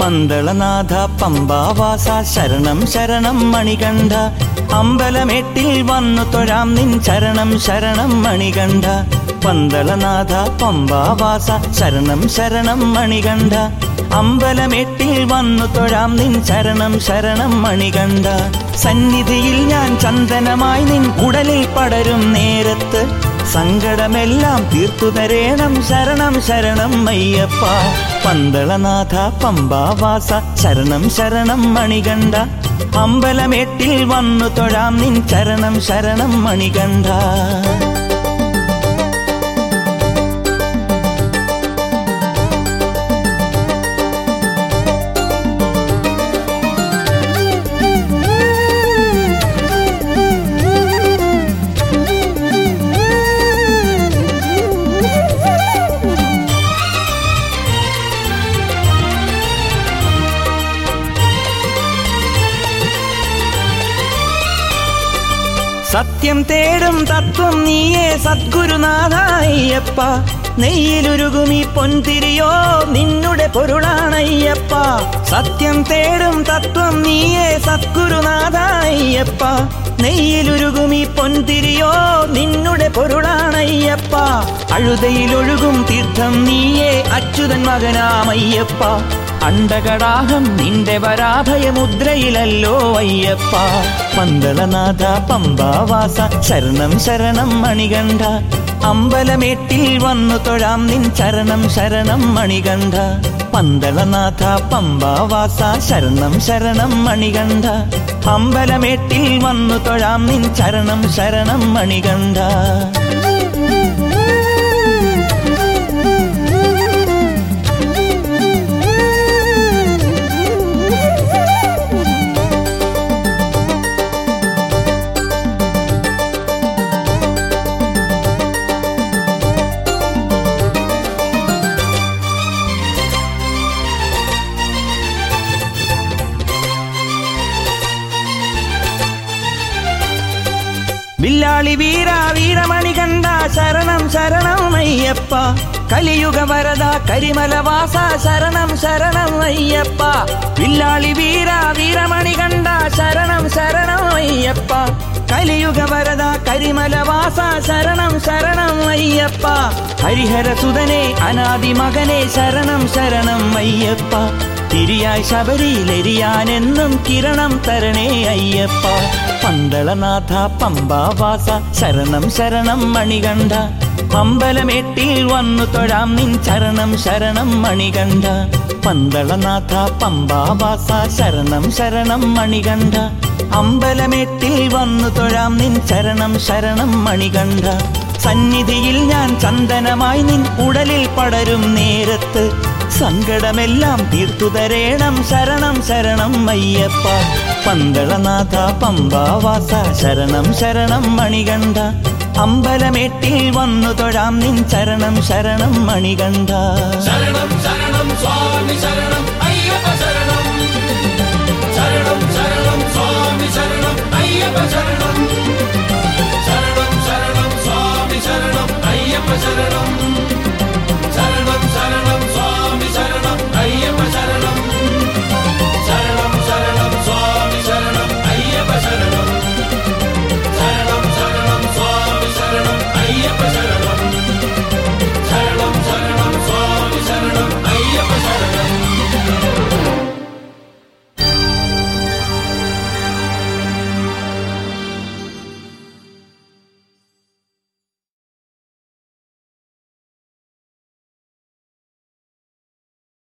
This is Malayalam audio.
പന്തളനാഥ പമ്പാവാസ ശരണം ശരണം മണികണ്ഠ അമ്പലമേട്ടിൽ വന്നു തൊഴാം നിൻ ശരണം ശരണം മണികണ്ഠ പന്തളനാഥ പമ്പാവാസ ശരണം ശരണം മണികണ്ഠ അമ്പലമേട്ടിൽ വന്നു തൊഴാം നിൻ ശരണം ശരണം മണികണ്ഠ സന്നിധിയിൽ ഞാൻ ചന്ദനമായി നിൻ ഉടലിൽ പടരും നേരത്ത് സങ്കടമെല്ലാം തീർത്തു തരേണം ശരണം ശരണം അയ്യപ്പ പന്തളനാഥ പമ്പാവാസ ശരണം ശരണം മണികണ്ഠ അമ്പലമേട്ടിൽ വന്നു തൊഴാം നിൻ ശരണം ശരണം മണികണ്ഠ സത്യം തേടും തത്വം നീയേ സദ്ഗുരുനാഥ അയ്യപ്പ നെയ്യിലുരുകും ഈ പൊൻതിരിയോ നിന്നുടെ പൊരുളാണയ്യപ്പ സത്യം തേടും തത്വം നീയേ സദ്ഗുരുനാഥ അയ്യപ്പ നെയ്യിലുരുകും ഈ പൊൻതിരിയോ നിന്നുടെ പൊരുളാണയ്യപ്പ അഴുതയിലൊഴുകും തീർത്ഥം നീയേ അച്യുതൻ മകനാമയ്യപ്പ അണ്ടകടാഹം നിന്റെ വരാഭയമുദ്രയിലല്ലോ അയ്യപ്പ പന്തളനാഥ പമ്പാവാസ ശരണം ശരണം മണികണ്ഠ അമ്പലമേട്ടിൽ വന്നു തൊഴാം നിൻ ശരണം ശരണം മണികണ്ഠ പന്തളനാഥ പമ്പാവാസ ശരണം ശരണം മണികണ്ഠ അമ്പലമേട്ടിൽ വന്നു തൊഴാം നിൻ ശരണം ശരണം മണികണ്ഠ വില്ലാളി വീര വീരമണി കണ്ട ശരണം ശരണം അയ്യപ്പ കലിയുഗ വരദ കരിമല വാസ ശരണം ശരണം അയ്യപ്പ വില്ലാളി വീര വീരമണി കണ്ട ശരണം ശരണം അയ്യപ്പ കലിയുഗ വരദ കരിമല വാസ ശരണം ശരണം അയ്യപ്പ ഹരിഹര സുതനെ അനാദി മകനെ ശരണം ശരണം അയ്യപ്പ തിരിയായി ശബരിയിലെരിയാനെന്നും കിരണം തരണേ അയ്യപ്പ പന്തളനാഥ പമ്പാവാസ ശരണം ശരണം മണികണ്ഠ അമ്പലമേട്ടിൽ വന്നു തൊഴാം നിൻ ശരണം ശരണം മണികണ്ഠ പന്തളനാഥ പമ്പാവാസ ശരണം ശരണം മണികണ്ഠ അമ്പലമേട്ടിൽ വന്നു തൊഴാം നിൻ ശരണം ശരണം മണികണ്ഠ സന്നിധിയിൽ ഞാൻ ചന്ദനമായി നിൻ ഉടലിൽ പടരും നേരത്ത് സങ്കടമെല്ലാം തീർത്തു തരേണം ശരണം ശരണം അയ്യപ്പ പന്തളനാഥ പമ്പാവാസ ശരണം ശരണം മണികണ്ഠ അമ്പലമേട്ടിൽ വന്നു തൊഴാം നിൻ ശരണം ശരണം മണികണ്ഠ